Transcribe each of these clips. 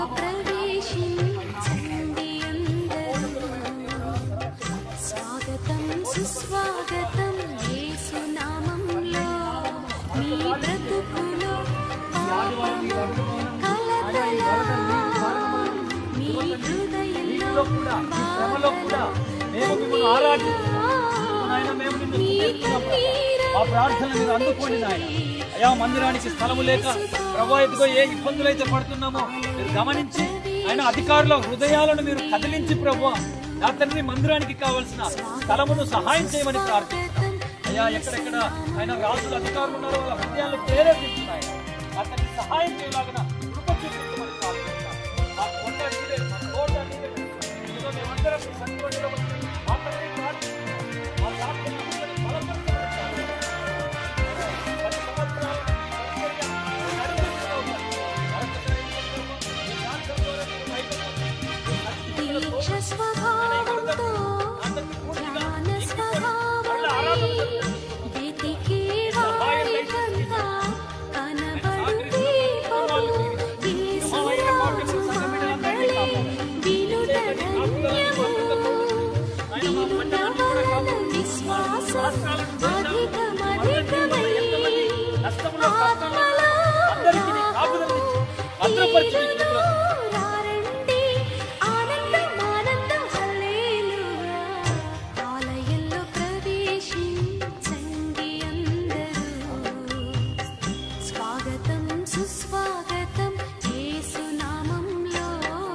ప్రవేశించండి అందరూ స్వాగతం సుస్వాగతం యేసు నామంలో మీ బ్రతుకులో పాపము కలతల మీ హృదయంలో శ్రమలో కూడా మేము మిమ్మల్ని ఆరాధిస్తున్నాం నాయన మేము నిన్ను స్తుతిస్తున్నాం ప్రభా. మా ప్రార్థన మీరు అందుకోండి నాయన అయా మందిరానికి స్థలము లేక ప్రభా ఇదిగో ఏ ఇబ్బందులు అయితే పడుతున్నామో మీరు గమనించి ఆయన అధికారుల హృదయాలను మీరు కదిలించి ప్రభు నా తండ్రి మందిరానికి కావలసిన స్థలమును సహాయం చేయమని ప్రార్థిస్తున్నాం అయ్యా ఎక్కడెక్కడ ఆయన రాజుల అధికారులు ఉన్నారో వాళ్ళ హృదయాలను ప్రేరేపిస్తున్నాయి అతన్ని సహాయం చేయలాగిన కృప చూపించమని ప్రార్థిస్తున్నాం మా కొండ నీవే, మా తోట నీవే. ఇదిగో మేమందరం మీ సన్నిధిలో వచ్చి మా తండ్రి ప్రార్థిస్తున్నాం. మా ప్రార్థన అందరినీ బలపరచమని ప్రార్థిస్తున్నాం. పది సంవత్సరాల పరిచర్య నడిపిస్తూ ఉన్నారు. మరొకసారి ఈ ప్రాంతం ద్వారా మీరు బయటకు దీక్ష స్వభావంతో జ్ఞాన స్వభావమై వెతికే వారికంతా కనబడు దీపము యేసు రాజు మాటలే వినుట ధన్యము వినుట వలన విశ్వాసం అధికమధికమై కష్టములో కష్టాలు ఆత్మలో అందరికీ నీ కాపుదలనిచ్చి భద్రపరిచి మీ చేతిలో రండి ఆనందం ఆనందం హల్లెలూయా ఆలయంలో ప్రవేశించండి అందరూ స్వాగతం సుస్వాగతం యేసు నామంలో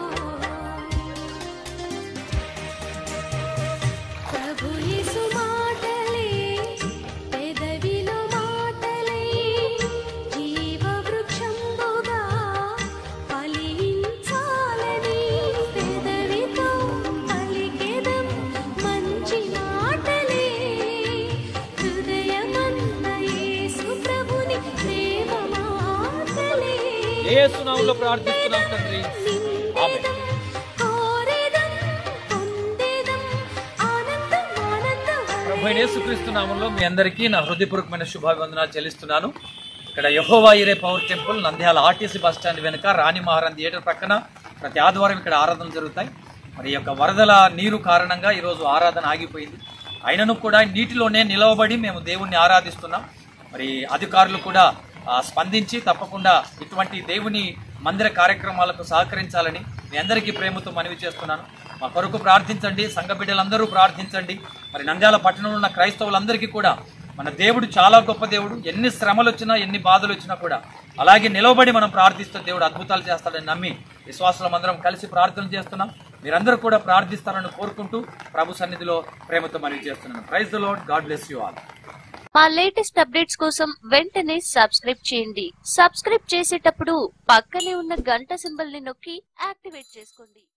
ప్రభు యేసు మాటలే పెదవిలో మాటలే జీవ వృక్షంబుగా ఫలించాలని పెదవితో పలికెదం మంచి మాటలే హృదయమంత యేసు ప్రభుని ప్రేమ మాటలే యేసునామంలో ప్రార్థిస్తున్నాం తండ్రి ఆమేన్. కోరెదం పొందెదం ఆనందం ఆనందం ప్రభు అయిన యేసుక్రీస్తు నామంలో మీ అందరికీ నా హృదయపూర్వకమైన శుభాభివందనాలు చెల్లిస్తున్నాను ఇక్కడ Jehovah Jireh power temple Nandyal RTC bus stand వెనుక రాణి మహారాజ్ థియేటర్ పక్కన ప్రతి ఆదివారం ఇక్కడ ఆరాధనలు జరుగుతాయి మరి ఈ యొక్క వరదల నీరు కారణంగా ఈరోజు ఆరాధన ఆగిపోయింది అయినను కూడా నీటిలోనే నిలవబడి మేము దేవుణ్ణి ఆరాధిస్తున్నాం మరి అధికారులు కూడా ఆ, స్పందించి తప్పకుండా ఇటువంటి దేవుని మందిర కార్యక్రమాలకు సహకరించాలని మీ అందరికీ ప్రేమతో మనవి చేస్తున్నాను మా కొరకు ప్రార్థించండి సంఘ బిడ్డలందరూ ప్రార్థించండి మరి నంద్యాల పట్టణంలో ఉన్న క్రైస్తవులందరికీ కూడా మన దేవుడు చాలా గొప్ప దేవుడు ఎన్ని శ్రమలు వచ్చినా ఎన్ని బాధలు వచ్చినా కూడా అలాగే నిలవబడి మనం ప్రార్థిస్తే దేవుడు అద్భుతాలు చేస్తాడని నమ్మి విశ్వాసులం అందరం కలిసి ప్రార్థన చేస్తున్నాం మీరందరూ కూడా ప్రార్థిస్తారని కోరుకుంటూ ప్రభు సన్నిధిలో ప్రేమతో మనవి చేస్తున్నాను praise the lord God bless you all మా లేటెస్ట్ అప్డేట్స్ కోసం వెంటనే సబ్స్క్రైబ్ చేయండి సబ్స్క్రైబ్ చేసేటప్పుడు పక్కనే ఉన్న గంట సింబల్ ని నొక్కి యాక్టివేట్ చేసుకోండి